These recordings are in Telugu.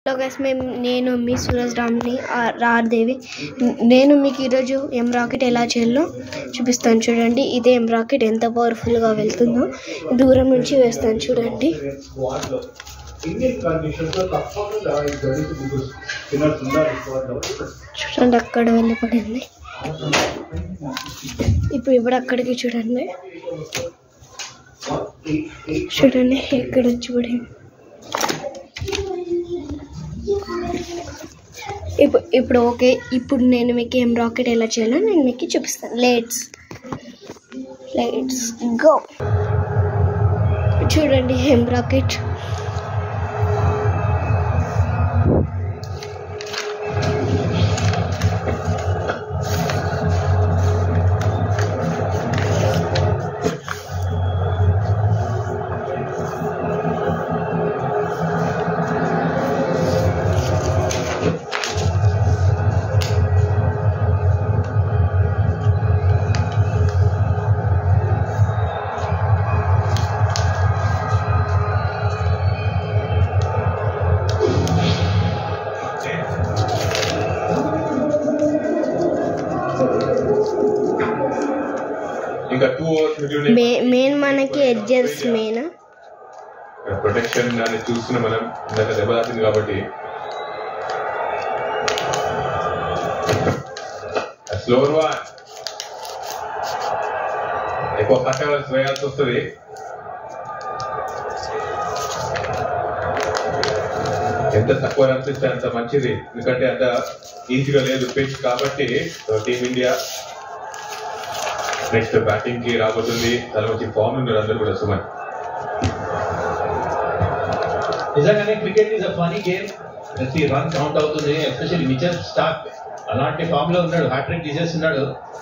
హలో గైస్ మేము నేను మీ సూరజ్ రామ్ని రార్దేవి నేను మీకు ఈరోజు ఎం రాకెట్ ఎలా చేయాలో చూపిస్తాను చూడండి ఇదే ఎం రాకెట్ ఎంత పవర్ఫుల్గా వెళ్తుందో దూరం నుంచి వేస్తాను చూడండి స్క్వాడ్ లో ఇండియన్ కండిషన్స్ లో తప్పకుండా ఈ గణిత ముగ్గురు స్పిన్నర్స్ ఉన్నారు స్క్వాడ్ లో చూడండి అక్కడ వెళ్ళి పడింది ఇప్పుడు ఇప్పుడు అక్కడికి చూడండి చూడండి ఇక్కడ వచ్చి పడింది ఇప్పుడు ఇప్పుడు ఓకే ఇప్పుడు నేను మీకు ఏం రాకెట్ ఎలా చేయాలో నేను మీకు చూపిస్తాను లెట్స్ లెట్స్ గో చూడండి ఏం రాకెట్ ఇంకా టూ అవర్స్ మిగిలి మే మెయిన్ మనకి ఎడ్జెస్ మెయిన్ ప్రొటెక్షన్ అని చూస్తున్నాం మనం ఇందాక దెబ్బ తాకింది కాబట్టి స్లోర్ వన్ ఎక్కువ కట్ట వేయాల్సి వస్తుంది ఎంత తక్కువ రన్స్ ఇస్తే అంత మంచిది ఎందుకంటే అంత ఈజీగా లేదు పిచ్ కాబట్టి టీమిండియా నెక్స్ట్ బ్యాటింగ్ కి రాబోతుంది చాలా మంచి ఫామ్ ఉన్నారు అందరూ కూడా సుమన్ నిజంగానే cricket is a funny game ప్రతి రన్ కౌంట్ అవుతుంది ఎస్పెషల్లీ మిచల్ స్టాక్ అలాంటి ఫామ్ లో ఉన్నాడు హ్యాట్రిక్ తీసేస్తున్నాడు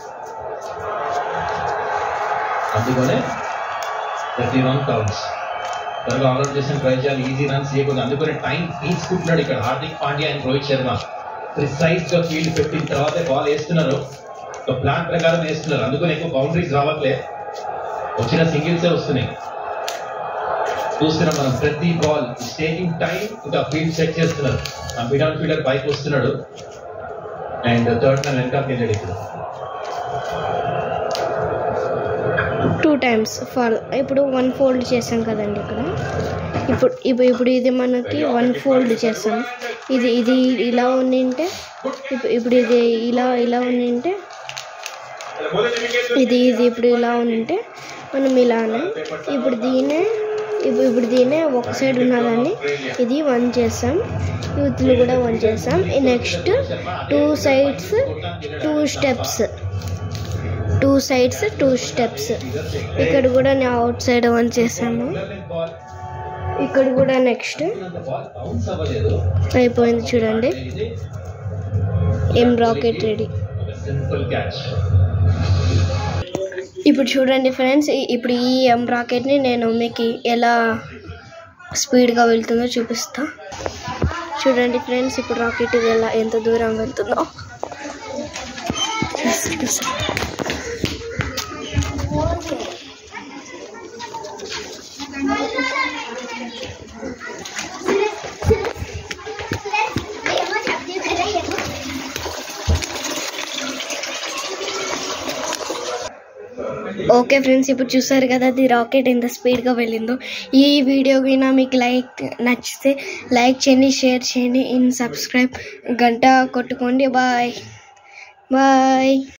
అందుకనే ప్రతి రన్ కౌంట్స్ త్వరగా ఆల్అౌట్ చేసిన ట్రై చేయాలి ఈజీ రన్స్ చేయకూడదు అందుకనే టైం తీసుకుంటున్నాడు ఇక్కడ హార్దిక్ పాండ్యా అండ్ రోహిత్ శర్మ ప్రిసైజ్ గా ఫీల్డ్ పెట్టిన తర్వాతే బాల్ వేస్తున్నారు ఒక ప్లాన్ ప్రకారం వేస్తున్నారు అందుకని ఎక్కువ బౌండరీస్ రావట్లే వచ్చిన సింగిల్సే వస్తున్నాయి చూస్తున్నాం మనం ప్రతి బాల్ టేకింగ్ టైం ఇంకా ఫీల్డ్ సెట్ చేస్తున్నారు ఆ మిడ్ ఆన్ ఫీల్డర్ పైకి వస్తున్నాడు అండ్ థర్డ్ మ్యాన్ వెనకాకి వెళ్ళాడు ఇక్కడ టూ టైమ్స్ ఫాల్ ఇప్పుడు వన్ ఫోల్డ్ చేసాం కదండి ఇక్కడ ఇప్పుడు ఇప్పుడు ఇప్పుడు ఇది మనకి వన్ ఫోల్డ్ చేస్తాం ఇది ఇది ఇలా ఉండింటే ఇప్పుడు ఇప్పుడు ఇది ఇలా ఇలా ఉండింటే ఇది ఇది ఇప్పుడు ఇలా ఉంటే మనం ఇలానే ఇప్పుడు దీనే ఇప్పుడు ఇప్పుడు దీనే ఒక సైడ్ ఉన్నదాన్ని ఇది వన్ చేస్తాం యూత్లు కూడా వన్ చేస్తాం next two sides two steps two sides two steps ఇక్కడ కూడా నేను అవుట్ సైడ్ వన్ చేసాము బాల్ ఇక్కడ కూడా నెక్స్ట్ బాల్ బౌన్స్ అవ్వలేదు అయిపోయింది చూడండి ఇది ఏం రాకెట్ రెడీ సింపుల్ క్యాచ్ ఇప్పుడు చూడండి ఫ్రెండ్స్ ఇప్పుడు ఈ ఎం రాకెట్ని నేను మీకు ఎలా స్పీడ్గా వెళ్తుందో చూపిస్తా చూడండి ఫ్రెండ్స్ ఇప్పుడు రాకెట్ ఇది ఎలా ఎంత దూరం వెళ్తుందో చూపిస్తా. ఓకే ఫ్రెండ్స్ ఇప్పుడు చూసారు కదా అది రాకెట్ ఎంత స్పీడ్గా వెళ్ళిందో ఈ వీడియో కింద మీకు లైక్ నచ్చితే లైక్ చేయండి షేర్ చేయండి ఇన్ సబ్స్క్రైబ్ గంట కొట్టుకోండి బాయ్ బాయ్